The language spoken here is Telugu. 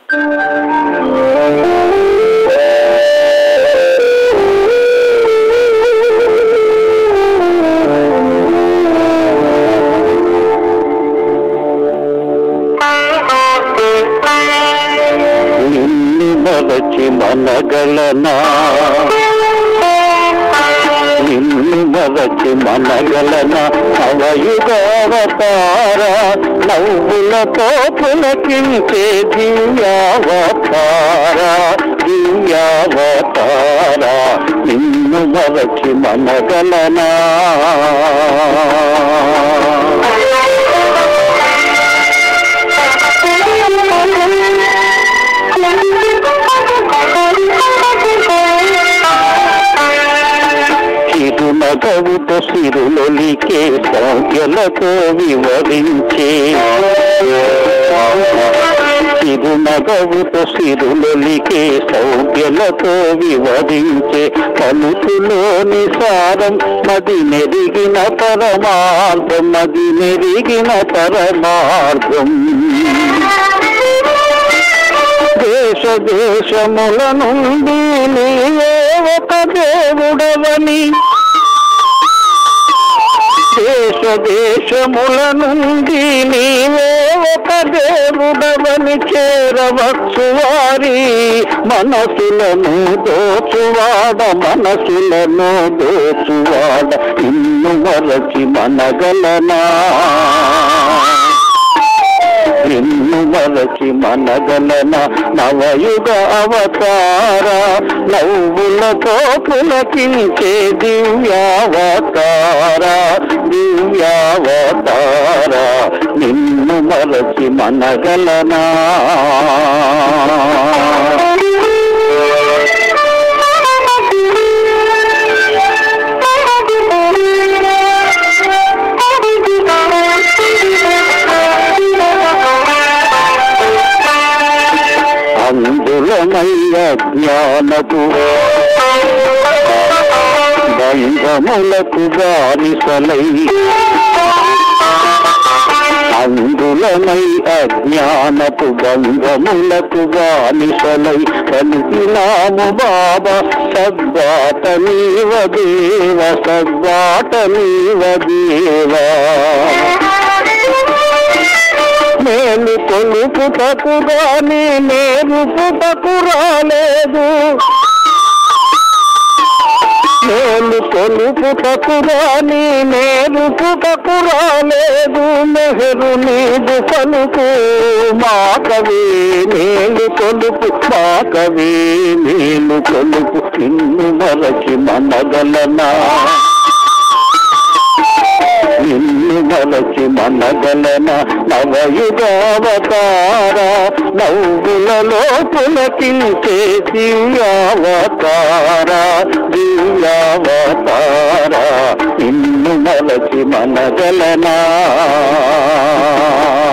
నిన్ను మరచి మనగలనా నిన్ను మరచి మనగలనా అవయుగావతార నవ్వులతో పులకించే దివ్యావతార దివ్యావతార నిన్ను మరచి మనగలనా చిరునగవుతో సిరులొలికే సంఖ్యలతో వివరించే చిరునగవుతో సిరులొలికే సౌఖ్యలతో వివరించే పలుకులోని సారం మది నెరిగిన పరమార్థం మది నెరిగిన పరమార్థం దేశ దేశముల నుండి నీవే ఒక దేవుడవని దేశ దేశముల నుండి నీవే ఒక దేవుడవని చేరవచ్చు వారి మనసులను దోచువాడ మనసులను దోచువాడ ఇన్ను మరచి మనగలనా నిన్ను మరచి మనగలన నవయుగ అవతార నవ్వులతో పులకించే దివ్యావతార దివ్యావతార నిన్ను మరచి మనగలనా అందులమయ్య జ్ఞానపు బంధములకు బానిసలై అందులమై అజ్ఞానపు బంధములకు బానిసలై పలికినాము బాబా సద్బాట నీవ దేవ సద్బాట నీవ దేవా మేలు కొలుపుటకు గాని నేను పుటకు రాలేదు మేలు కొలుపుటకు గాని నేను పుటకు రాలేదు మెహరు నీదు పలుకు మాకవే మేలు కొలుపు మాకవే మేలు కొలుపు నిన్ను మరచి మనగలనా నిన్ను మలచి మనగలన నవయుగావతార నవ్వులలో పులకించే దివ్యావతార దివ్యావతార నిన్ను మలచి మనగలనా